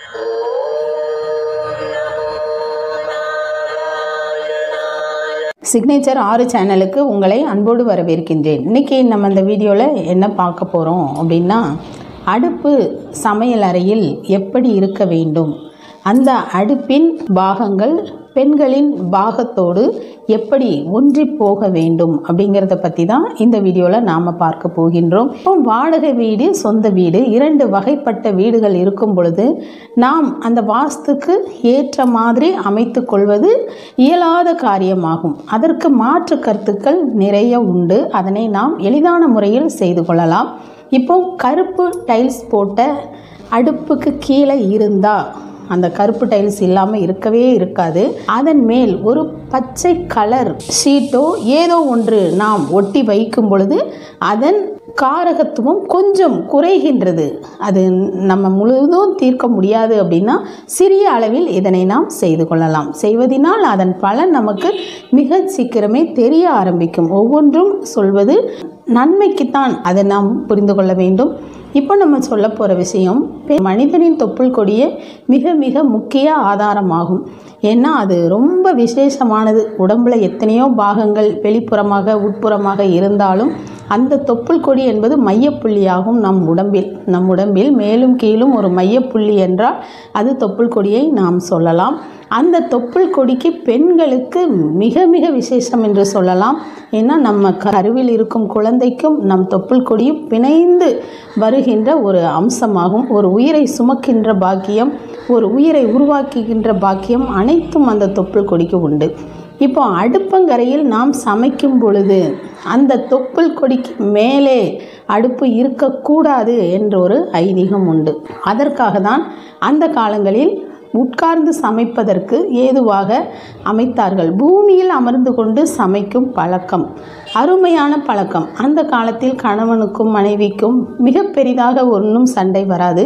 signature ஆறு சேனலுக்கு உங்களை அன்போடு வரவேற்கின்றேன் இன்னைக்கு நம்ம இந்த வீடியோவில் என்ன பார்க்க போகிறோம் அப்படின்னா அடுப்பு சமையல் அறையில் எப்படி இருக்க வேண்டும் அந்த அடுப்பின் பாகங்கள் பெண்களின் பாகத்தோடு எப்படி ஒன்றி போக வேண்டும் அப்படிங்கிறத பற்றி தான் இந்த வீடியோவில் நாம் பார்க்க போகின்றோம் இப்போ வாடகை வீடு சொந்த வீடு இரண்டு வகைப்பட்ட வீடுகள் இருக்கும் பொழுது நாம் அந்த வாஸ்துக்கு ஏற்ற மாதிரி அமைத்து கொள்வது இயலாத காரியமாகும் அதற்கு மாற்று கருத்துக்கள் நிறைய உண்டு அதனை நாம் எளிதான முறையில் செய்து கொள்ளலாம் இப்போ கருப்பு டைல்ஸ் போட்ட அடுப்புக்கு கீழே இருந்தால் அந்த கருப்பு டைல்ஸ் இல்லாமல் இருக்கவே இருக்காது அதன் மேல் ஒரு பச்சை கலர் ஷீட்டோ ஏதோ ஒன்று நாம் ஒட்டி வைக்கும் பொழுது அதன் காரகத்துவம் கொஞ்சம் குறைகின்றது அது நம்ம முழுவதும் தீர்க்க முடியாது அப்படின்னா சிறிய அளவில் இதனை நாம் செய்து கொள்ளலாம் செய்வதனால் அதன் பலன் நமக்கு மிக சீக்கிரமே தெரிய ஆரம்பிக்கும் ஒவ்வொன்றும் சொல்வது நன்மைக்குத்தான் அதை நாம் புரிந்து கொள்ள வேண்டும் இப்போ நம்ம சொல்ல போகிற விஷயம் மனிதனின் தொப்புள் கொடியே மிக மிக முக்கிய ஆதாரமாகும் ஏன்னா அது ரொம்ப விசேஷமானது உடம்புல எத்தனையோ பாகங்கள் வெளிப்புறமாக உட்புறமாக இருந்தாலும் அந்த தொப்புள் கொடி என்பது மையப்புள்ளியாகும் நம் உடம்பில் நம் உடம்பில் மேலும் கீழும் ஒரு மையப்புள்ளி என்றால் அது தொப்புள் கொடியை நாம் சொல்லலாம் அந்த தொப்புள் கொடிக்கு பெண்களுக்கு மிக மிக விசேஷம் என்று சொல்லலாம் ஏன்னா நம்ம கருவில் இருக்கும் குழந்தைக்கும் நம் தொப்புள் கொடியும் பிணைந்து வருகின்ற ஒரு அம்சமாகும் ஒரு உயிரை சுமக்கின்ற பாக்கியம் ஒரு உயிரை உருவாக்குகின்ற பாக்கியம் அனைத்தும் அந்த தொப்புள் கொடிக்கு உண்டு இப்போ அடுப்பங்கரையில் நாம் சமைக்கும் பொழுது அந்த தொப்புள் கொடிக்கு மேலே அடுப்பு இருக்கக்கூடாது என்ற ஒரு ஐதீகம் உண்டு அதற்காக தான் அந்த காலங்களில் உட்கார்ந்து சமைப்பதற்கு ஏதுவாக அமைத்தார்கள் பூமியில் அமர்ந்து கொண்டு சமைக்கும் பழக்கம் அருமையான பழக்கம் அந்த காலத்தில் கணவனுக்கும் மனைவிக்கும் மிக பெரிதாக ஒன்றும் சண்டை வராது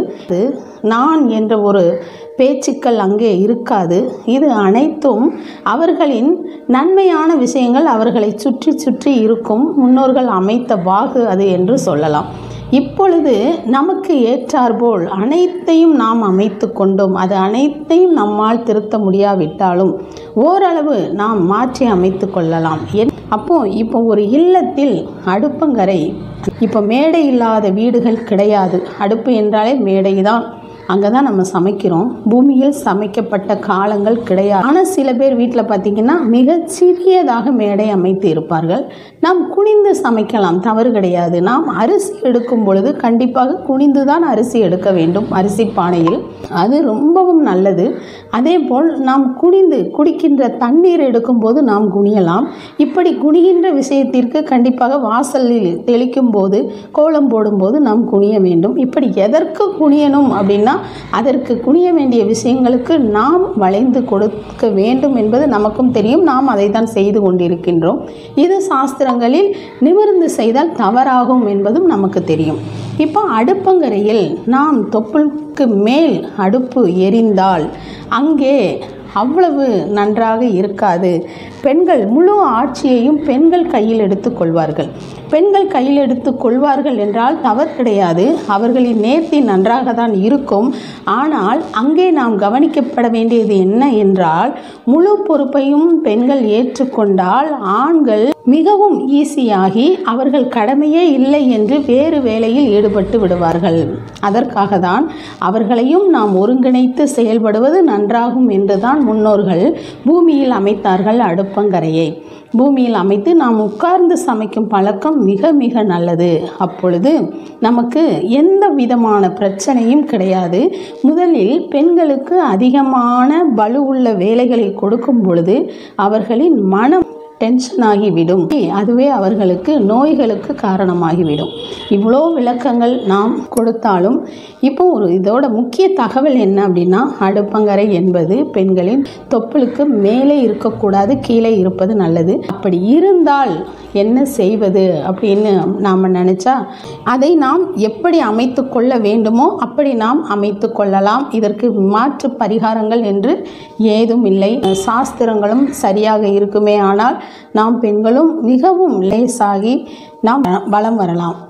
நான் என்ற ஒரு பேச்சுக்கள் அங்கே இருக்காது இது அனைத்தும் அவர்களின் நன்மையான விஷயங்கள் அவர்களை சுற்றி சுற்றி இருக்கும் முன்னோர்கள் அமைத்த வாகு அது என்று சொல்லலாம் இப்பொழுது நமக்கு ஏற்றாற்போல் அனைத்தையும் நாம் அமைத்து கொண்டோம் அது அனைத்தையும் நம்மால் திருத்த முடியாவிட்டாலும் ஓரளவு நாம் மாற்றி அமைத்து கொள்ளலாம் அப்போ இப்போ ஒரு இல்லத்தில் அடுப்பங்கரை இப்போ மேடை இல்லாத வீடுகள் கிடையாது அடுப்பு என்றாலே மேடை தான் அங்கே தான் நம்ம சமைக்கிறோம் பூமியில் சமைக்கப்பட்ட காலங்கள் கிடையாது ஆனால் சில பேர் வீட்டில் பார்த்திங்கன்னா மிக சிறியதாக மேடை அமைத்து இருப்பார்கள் நாம் குனிந்து சமைக்கலாம் தவறு கிடையாது நாம் அரிசி எடுக்கும் பொழுது கண்டிப்பாக குனிந்து தான் அரிசி எடுக்க வேண்டும் அரிசி பானையில் அது ரொம்பவும் நல்லது அதே போல் நாம் குனிந்து குடிக்கின்ற தண்ணீர் எடுக்கும்போது நாம் குனியலாம் இப்படி குனிகின்ற விஷயத்திற்கு கண்டிப்பாக வாசலில் தெளிக்கும் போது கோலம் போடும்போது நாம் குனிய வேண்டும் இப்படி எதற்கு குனியணும் அப்படின்னா அதற்கு குனிய வேண்டிய விஷயங்களுக்கு நாம் வளைந்து கொடுக்க வேண்டும் என்பது நமக்கும் தெரியும் நாம் அதை தான் செய்து கொண்டிருக்கின்றோம் இது சாஸ்திரங்களில் நிமிர்ந்து செய்தால் தவறாகும் என்பதும் நமக்கு தெரியும் இப்போ அடுப்பங்கரையில் நாம் தொப்புளுக்கு மேல் அடுப்பு எரிந்தால் அங்கே அவ்வளவு நன்றாக இருக்காது பெண்கள் முழு ஆட்சியையும் பெண்கள் கையில் எடுத்து கொள்வார்கள் பெண்கள் கையில் எடுத்து கொள்வார்கள் என்றால் தவறு கிடையாது அவர்களின் நேர்த்தி நன்றாக தான் இருக்கும் ஆனால் அங்கே நாம் கவனிக்கப்பட வேண்டியது என்ன என்றால் முழு பொறுப்பையும் பெண்கள் ஏற்றுக்கொண்டால் ஆண்கள் மிகவும் ஈஸியாகி அவர்கள் கடமையே இல்லை என்று வேறு வேலையில் ஈடுபட்டு விடுவார்கள் அதற்காக தான் அவர்களையும் நாம் ஒருங்கிணைத்து செயல்படுவது நன்றாகும் என்றுதான் முன்னோர்கள் பூமியில் அமைத்தார்கள் அடுப்பங்கரையை பூமியில் அமைத்து நாம் உட்கார்ந்து சமைக்கும் பழக்கம் மிக மிக நல்லது அப்பொழுது நமக்கு எந்த விதமான பிரச்சனையும் கிடையாது முதலில் பெண்களுக்கு அதிகமான பலுவுள்ள வேலைகளை கொடுக்கும் பொழுது அவர்களின் மனம் டென்ஷன் ஆகிவிடும் அதுவே அவர்களுக்கு நோய்களுக்கு காரணமாகிவிடும் இவ்வளோ விளக்கங்கள் நாம் கொடுத்தாலும் இப்போ ஒரு இதோட முக்கிய தகவல் என்ன அப்படின்னா அடுப்பங்கரை என்பது பெண்களின் தொப்புளுக்கு மேலே இருக்கக்கூடாது கீழே இருப்பது நல்லது அப்படி இருந்தால் என்ன செய்வது அப்படின்னு நாம் நினச்சா அதை நாம் எப்படி அமைத்து கொள்ள வேண்டுமோ அப்படி நாம் அமைத்து கொள்ளலாம் இதற்கு மாற்று பரிகாரங்கள் என்று ஏதும் இல்லை சாஸ்திரங்களும் சரியாக இருக்குமே ஆனால் நாம் பெண்களும் மிகவும் லேசாகி நாம் வளம் வரலாம்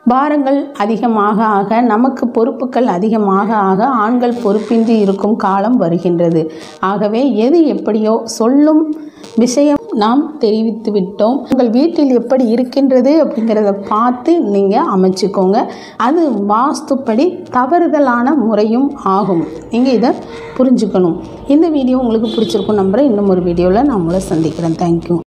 பாரங்கள் அதிகமாக ஆக நமக்கு பொறுப்புகள் அதிகமாக ஆக ஆண்கள் பொறுப்பின்றி இருக்கும் காலம் வருகின்றது ஆகவே எது எப்படியோ சொல்லும் விஷயம் நாம் தெரிவித்து விட்டோம் உங்கள் வீட்டில் எப்படி இருக்கின்றது அப்படிங்கிறத பார்த்து நீங்கள் அமைச்சுக்கோங்க அது வாஸ்துப்படி தவறுதலான முறையும் ஆகும் நீங்கள் இதை புரிஞ்சுக்கணும் இந்த வீடியோ உங்களுக்கு பிடிச்சிருக்கும் நம்புகிறேன் இன்னும் ஒரு வீடியோவில் நான் உங்களை சந்திக்கிறேன் தேங்க்யூ